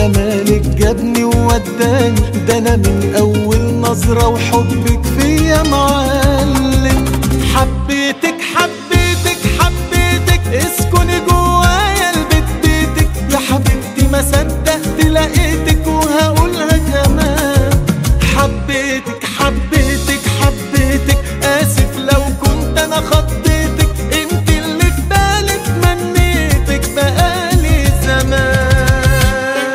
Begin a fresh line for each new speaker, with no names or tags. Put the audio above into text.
جمالك جابني ووداني ده انا من اول نظرة وحبك فيا معلم حبيتك حبيتك حبيتك اسكني جوايا البيت بيتك يا حبيبتي ما صدقت لقيتك